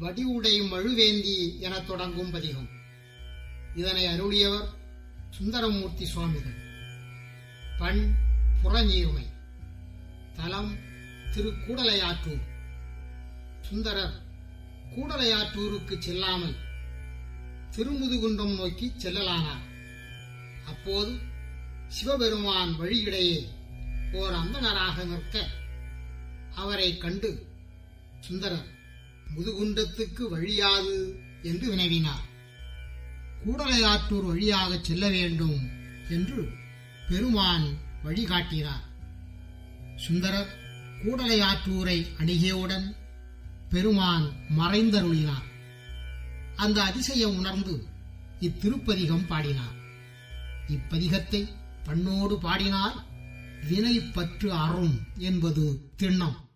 வடிவுடை மழுவேந்தி எனத் தொடங்கும் பதிகம் இதனை அருளியவர் சுந்தரமூர்த்தி சுவாமிகள் பண் புறநீர்மை தலம் திருக்கூடலையாற்றூர் சுந்தரர் கூடலையாற்றூருக்கு செல்லாமல் திருமுதுகுன்றம் நோக்கி செல்லலானார் அப்போது சிவபெருமான் வழியிடையே ஓர் அந்தணராக நிற்க அவரை கண்டு சுந்தரர் முதுகுன்றத்துக்கு வழியாது என்று வினவினார் கூடலையாற்றூர் வழியாக செல்ல வேண்டும் என்று பெருமான் வழிகாட்டினார் சுந்தரர் கூடலையாற்றூரை அணுகியவுடன் பெருமான் மறைந்தருளினார் அந்த அதிசயம் உணர்ந்து இத்திருப்பதிகம் பாடினார் இப்பதிகத்தை பண்ணோடு பாடினால் வினை பற்று அறும் என்பது திண்ணம்